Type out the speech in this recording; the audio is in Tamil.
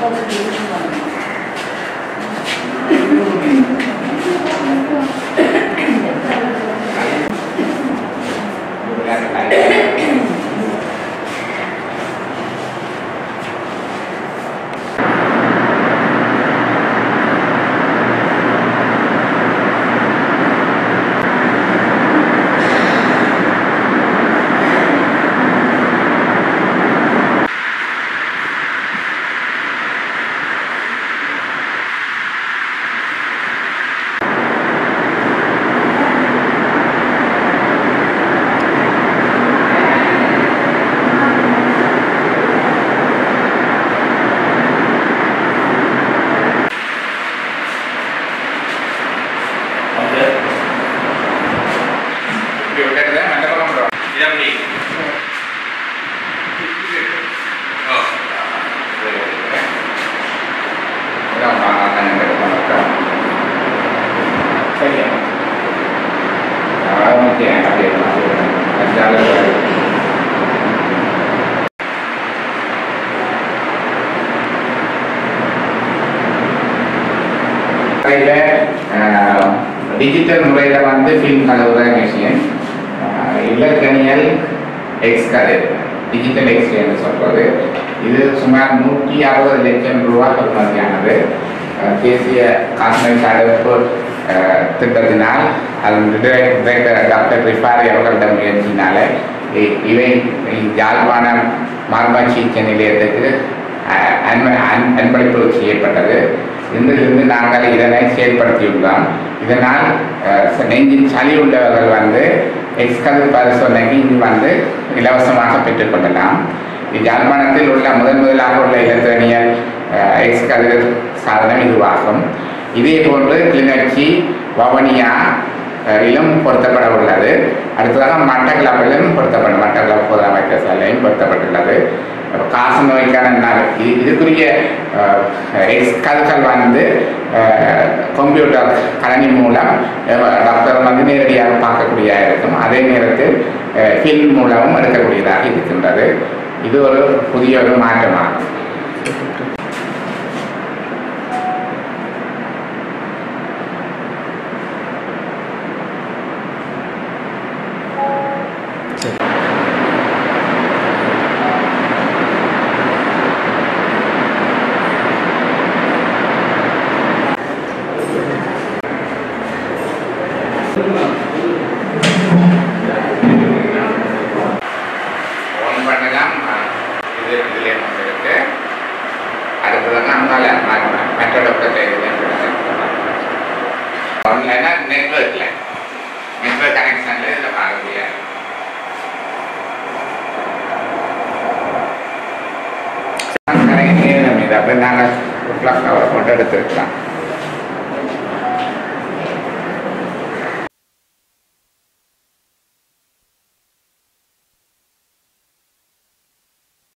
ஓகே இப்படி விட்டுறது மற்ற பக்கம் போடுறோம் இதை அப்படி ஓ சரி, ஓகே. இதான் வாங்க, அண்ணன் கிட்ட போனோம். சரியா அவ்வளோ முக்கியம் அப்படியே அஞ்சாவது முறையில் டிஜிட்டல் முறையில் வந்து ஃபிலிம் கலவுற மிஷின் இலக்கணியல் எக்ஸ் கதை டிஜிட்டல் எக்ஸ் என்று சொல்வது இது சுமார் நூற்றி அறுபது லட்சம் ரூபா பெறுமதியானது அஹ், தேசிய காஸ்மெட் தடுப்பு அஹ், திட்டத்தினால் அதன் டிரெக்டர் டாக்டர் ரிஃபாரி அவர்களிடம் முயற்சினால இ- இவை யாழ்ப்பாணம் மார்பா சிகிச்சை நிலையத்துக்கு அஹ், அன்ப- அன்- அன்பளிப்பு செய்யப்பட்டது இன்றிலிருந்து நாங்கள் இதனை செயல்படுத்தியுள்ளோம் இதனால் அஹ், நெஞ்சின் சளி உள்ளவர்கள் வந்து எக்ஸ்கல் பரிசோதனைக்கு இங்கு வந்து இலவசமாக பெற்றுக்கொள்ளலாம் இது யாழ்ப்பாணத்தில் உள்ள முதன் முதலாக உள்ள இலத்திரனியல் எக்ஸ்கதிர் சாதனம் இதுவாகும் இதே போன்று கிளிநொச்சி வவனியா அஹ், இலும் பொருத்தப்பட உள்ளது அடுத்ததாக மட்டக்களப்பிலும் பொருத்தப்படும் மட்டக்களப்பு பொது அமைச்சர் சாலையும் பொருத்தப்பட்டுள்ளது அப்ப காசு நோய்க்கான நா- இது- இதுக்குரிய எக்ஸ்கல்கள் வந்து அஹ், கம்ப்யூட்டர் கணினி மூலம் அஹ், டாக்டர் வந்து நேரடியாக பார்க்கக்கூடிய இருக்கும் அதே நேரத்தில் ஃபில்ம் மூலமும் எடுக்கக்கூடியதாக இருக்கின்றது இது ஒரு புதிய ஒரு மாற்றமாகும் ஓன் பண்ணலாம் இது இதிலே இருக்கு அடுத்ததாக அங்கால மற்ற டாக்டர் ஆன்லைனாக நெட்ஒர்க்கில் நெட்ஒர்க் கனெக்ஷனில் இதில் பார்க்க முடியாது கனெக்ட் நேரம் இது அப்போ நாங்கள் ஃப்ளக் கவர் போட்டு எடுத்துருக்கலாம்